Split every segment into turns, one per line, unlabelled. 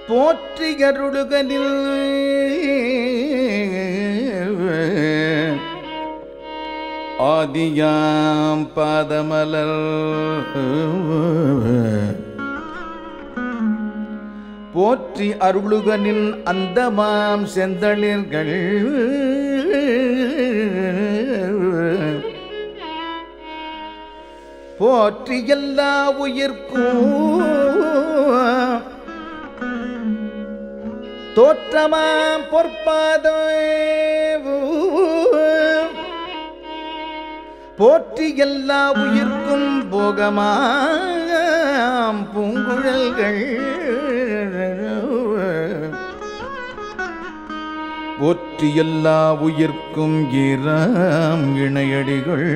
போற்றியருளுகனில் ஆதியாம் பாதமலர் போற்றி அருளுகனின் அந்தமாம் செந்தளிர்கள் போற்றி எல்லா உயிர்க்கும் தோற்றமாம் பொற்பாதம் போற்றி எல்லா உயிர்க்கும் போகமாம் பூங்குழல்கள் போற்றி எல்லா உயிர்க்கும் ஈராம் இணையடிகள்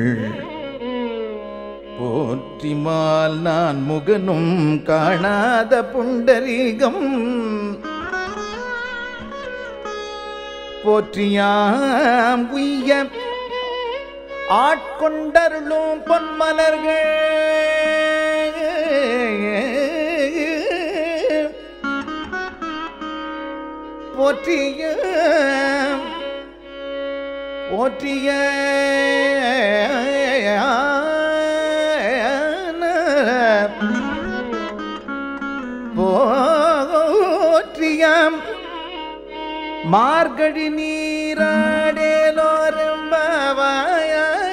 போற்றிமால் நான் முகனும் காணாத புண்டரீகம் போற்றியாம் உய்ய ஆட்கொண்டருளும் பொன்மலர்கள் போற்றிய போற்றிய போற்றியாம் மார்கழி நீராடேலோரும் பாவாய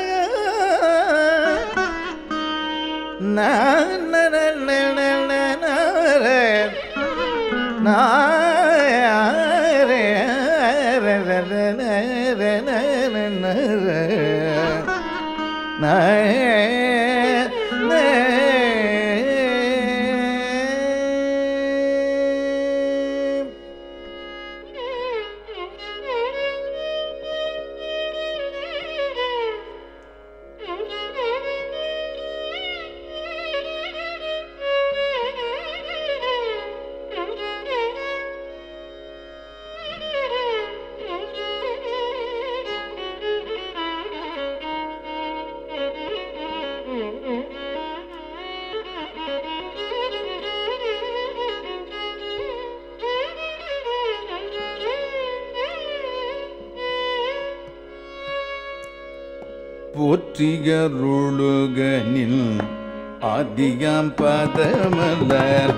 போற்றியருளுகனில் ஆதியாம் பதமலர்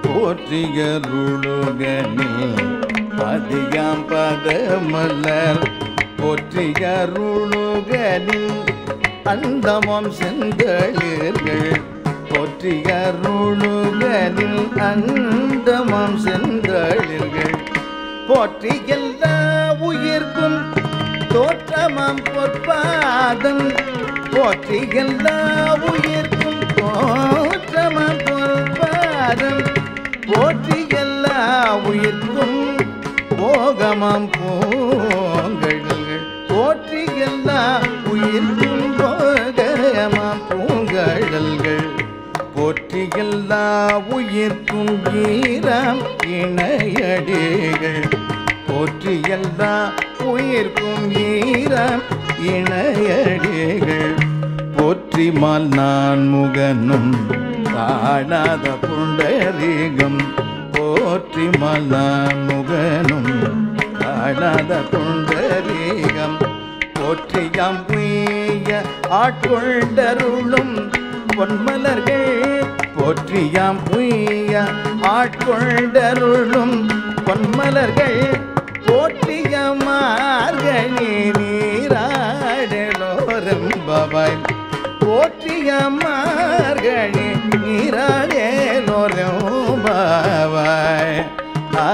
போற்றியருளுகனில் ஆதியாம் பதமலர் போற்றியருளுகனில் அந்தமம் செந்தளிர்கள் போற்றியருளுகனில் அந்தமம் செந்தளிர்கள் போற்றி எல்லா உயிர்க்கும் தோற்றமாம் பொற்பாதம் போற்றி எல்லா உயிர்க்கும் தோற்றமாம் பொற்பாதம் போற்றி எல்லா உயிர்க்கும் போகமாம் பூங்கழல்கள் போற்றி எல்லா உயிர்க்கும் போகமாம் பூங்கழல்கள் போற்றி எல்லா உயிர்க்கும் ஈரம் இணையடிகள் போற்றி எல்லா உயிர்க்கும் ஈரம் இணையடிகள் போற்றிமால் நான் முகனும் காணாத புண்டரீகம் போற்றிமால் நான் முகனும் காணாத புண்டரீகம் போற்றியாம் உய்ய ஆட்கொண்டருளும் பொன்மலர்கள் போற்றியாம் உய்ய ஆட்கொண்டருளும் பொன்மலர்கள் போற்றிய மார்கழி நீராடலோரம் பபாய் போற்றிய மார்கழி நீராடலோரம் பபாய் ஆ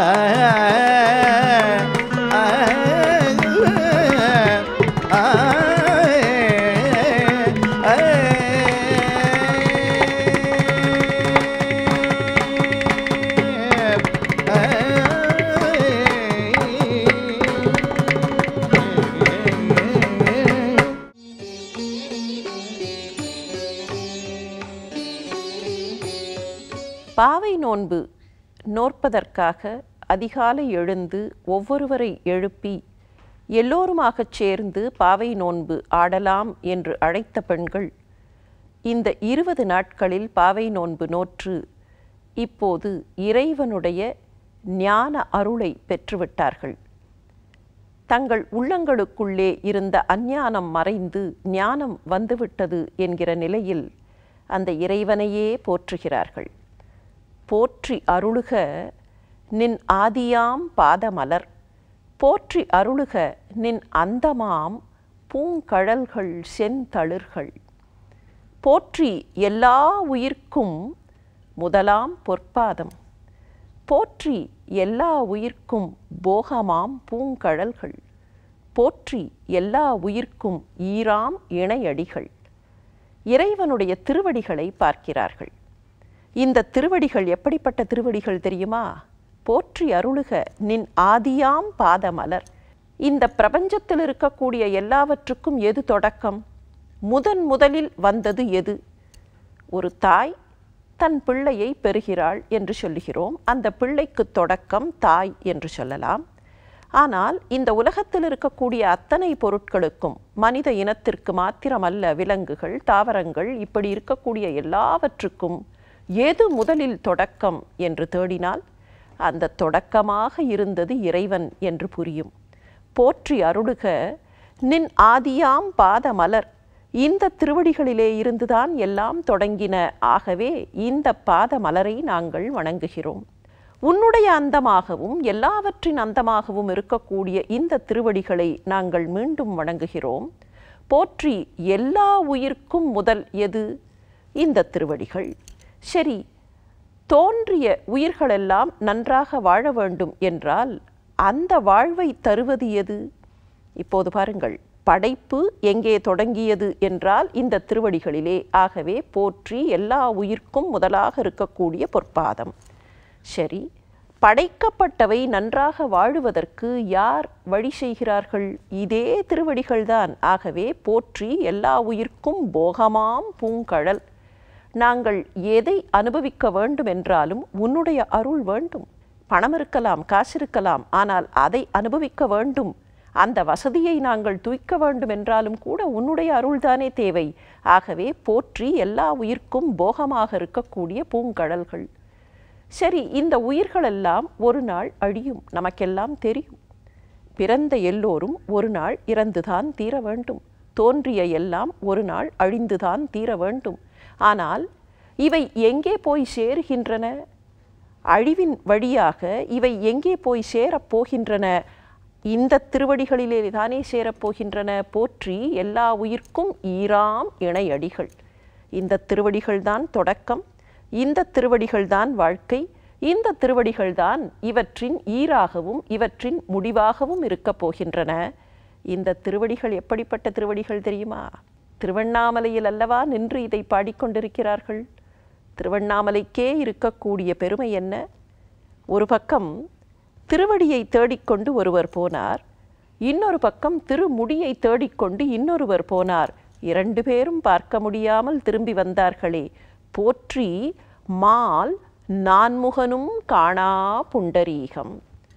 ஆ ஆ
பாவை நோன்பு நோற்பதற்காக அதிகாலை எழுந்து ஒவ்வொருவரை எழுப்பி எல்லோருமாகச் சேர்ந்து பாவை நோன்பு ஆடலாம் என்று அழைத்த பெண்கள் இந்த இருபது நாட்களில் பாவை நோன்பு நோற்று இப்போது இறைவனுடைய ஞான அருளை பெற்றுவிட்டார்கள் தங்கள் உள்ளங்களுக்குள்ளே இருந்த அஞ்ஞானம் மறைந்து ஞானம் வந்துவிட்டது என்கிற நிலையில் அந்த இறைவனையே போற்றுகிறார்கள் போற்றி அருளுக நின் ஆதியாம் பாதமலர் போற்றி அருளுக நின் அந்தமாம் பூங்கழல்கள் செந்தளிர்கள் போற்றி எல்லா உயிர்க்கும் முதலாம் பொற்பாதம் போற்றி எல்லா உயிர்க்கும் போகமாம் பூங்கழல்கள் போற்றி எல்லா உயிர்க்கும் ஈராம் இணையடிகள் இறைவனுடைய திருவடிகளை பார்க்கிறார்கள் இந்த திருவடிகள் எப்படிப்பட்ட திருவடிகள் தெரியுமா போற்றி அருளுக நின் ஆதியாம் பாதமலர் இந்த பிரபஞ்சத்தில் இருக்கக்கூடிய எல்லாவற்றுக்கும் எது தொடக்கம் முதன் முதலில் வந்தது எது ஒரு தாய் தன் பிள்ளையை பெறுகிறாள் என்று சொல்லுகிறோம் அந்த பிள்ளைக்கு தொடக்கம் தாய் என்று சொல்லலாம் ஆனால் இந்த உலகத்தில் இருக்கக்கூடிய அத்தனை பொருட்களுக்கும் மனித இனத்திற்கு மாத்திரமல்ல விலங்குகள் தாவரங்கள் இப்படி இருக்கக்கூடிய எல்லாவற்றுக்கும் எது முதலில் தொடக்கம் என்று தேடினால் அந்த தொடக்கமாக இருந்தது இறைவன் என்று புரியும் போற்றி அருளுக நின் ஆதியாம் பாதமலர் இந்த திருவடிகளிலே இருந்துதான் எல்லாம் தொடங்கின ஆகவே இந்த பாத மலரை நாங்கள் வணங்குகிறோம் உன்னுடைய அந்தமாகவும் எல்லாவற்றின் அந்தமாகவும் இருக்கக்கூடிய இந்த திருவடிகளை நாங்கள் மீண்டும் வணங்குகிறோம் போற்றி எல்லா உயிர்க்கும் முதல் எது இந்த திருவடிகள் சரி தோன்றிய உயிர்களெல்லாம் நன்றாக வாழ வேண்டும் என்றால் அந்த வாழ்வை தருவது எது இப்போது பாருங்கள் படைப்பு எங்கே தொடங்கியது என்றால் இந்த திருவடிகளிலே ஆகவே போற்றி எல்லா உயிர்க்கும் முதலாக இருக்கக்கூடிய பொற்பாதம் சரி படைக்கப்பட்டவை நன்றாக வாழுவதற்கு யார் வழி செய்கிறார்கள் இதே திருவடிகள்தான் ஆகவே போற்றி எல்லா உயிர்க்கும் போகமாம் பூங்கழல் நாங்கள் எதை அனுபவிக்க வேண்டும் என்றாலும் உன்னுடைய அருள் வேண்டும் பணம் இருக்கலாம் காசு இருக்கலாம் ஆனால் அதை அனுபவிக்க வேண்டும் அந்த வசதியை நாங்கள் தூய்க்க வேண்டும் என்றாலும் கூட உன்னுடைய அருள்தானே தேவை ஆகவே போற்றி எல்லா உயிர்க்கும் போகமாக இருக்கக்கூடிய பூங்கடல்கள் சரி இந்த உயிர்களெல்லாம் ஒரு நாள் அழியும் நமக்கெல்லாம் தெரியும் பிறந்த எல்லோரும் ஒரு நாள் இறந்துதான் தீர வேண்டும் தோன்றிய எல்லாம் ஒரு நாள் அழிந்துதான் தீர வேண்டும் ஆனால் இவை எங்கே போய் சேருகின்றன அழிவின் வழியாக இவை எங்கே போய் சேரப் போகின்றன இந்த திருவடிகளிலே தானே சேரப்போகின்றன போற்றி எல்லா உயிர்க்கும் ஈராம் இணையடிகள் இந்த திருவடிகள்தான் தொடக்கம் இந்த திருவடிகள்தான் வாழ்க்கை இந்த திருவடிகள்தான் இவற்றின் ஈராகவும் இவற்றின் முடிவாகவும் இருக்கப் போகின்றன இந்த திருவடிகள் எப்படிப்பட்ட திருவடிகள் தெரியுமா திருவண்ணாமலையில் அல்லவா நின்று இதை பாடிக்கொண்டிருக்கிறார்கள் திருவண்ணாமலைக்கே இருக்கக்கூடிய பெருமை என்ன ஒரு பக்கம் திருவடியை தேடிக்கொண்டு ஒருவர் போனார் இன்னொரு பக்கம் திருமுடியை தேடிக்கொண்டு இன்னொருவர் போனார் இரண்டு பேரும் பார்க்க முடியாமல் திரும்பி வந்தார்களே போற்றி மால் நான்முகனும் காணா புண்டரீகம்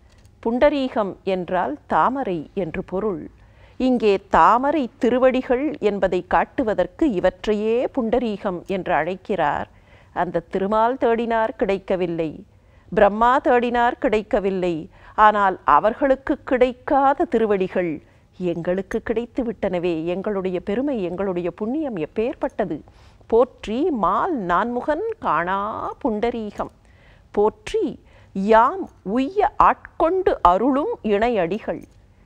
புண்டரீகம் என்றால் தாமரை என்று பொருள் இங்கே தாமரை திருவடிகள் என்பதை காட்டுவதற்கு இவற்றையே புண்டரீகம் என்று அழைக்கிறார் அந்த திருமால் தேடினார் கிடைக்கவில்லை பிரம்மா தேடினார் கிடைக்கவில்லை ஆனால் அவர்களுக்கு கிடைக்காத திருவடிகள் எங்களுக்கு கிடைத்து விட்டனவே எங்களுடைய பெருமை எங்களுடைய புண்ணியம் எப்பேற்பட்டது போற்றி மால் நான்முகன் காணா புண்டரீகம் போற்றி யாம் உய்ய ஆட்கொண்டு அருளும் இணையடிகள்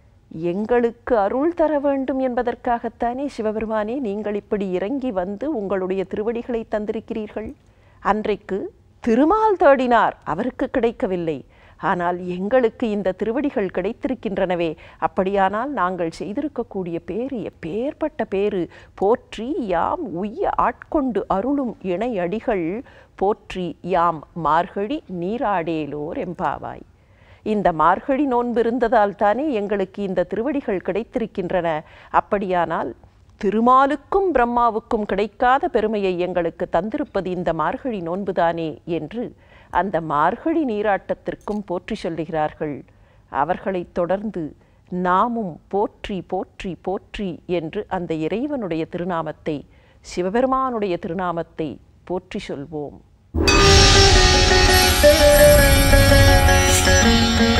எங்களுக்கு அருள் தர வேண்டும் என்பதற்காகத்தானே சிவபெருமானே நீங்கள் இப்படி இறங்கி வந்து உங்களுடைய திருவடிகளை தந்திருக்கிறீர்கள் அன்றைக்கு திருமால் தேடினார் அவருக்கு கிடைக்கவில்லை ஆனால் எங்களுக்கு இந்த திருவடிகள் கிடைத்திருக்கின்றனவே அப்படியானால் நாங்கள் செய்திருக்கக்கூடிய பேரு எப்பேற்பட்ட பேரு போற்றி யாம் உய்ய ஆட்கொண்டு அருளும் இணையடிகள் போற்றி யாம் மார்கழி நீராடேலோர் எம்பாவாய் இந்த மார்கழி நோன்பு இருந்ததால் தானே எங்களுக்கு இந்த திருவடிகள் கிடைத்திருக்கின்றன அப்படியானால் திருமாலுக்கும் பிரம்மாவுக்கும் கிடைக்காத பெருமையை எங்களுக்கு தந்திருப்பது இந்த மார்கழி நோன்புதானே என்று அந்த மார்கழி நீராட்டத்திற்கும் போற்றி சொல்லுகிறார்கள் அவர்களைத் தொடர்ந்து நாமும் போற்றி போற்றி போற்றி என்று அந்த இறைவனுடைய திருநாமத்தை சிவபெருமானுடைய திருநாமத்தை போற்றி சொல்வோம்
ஆ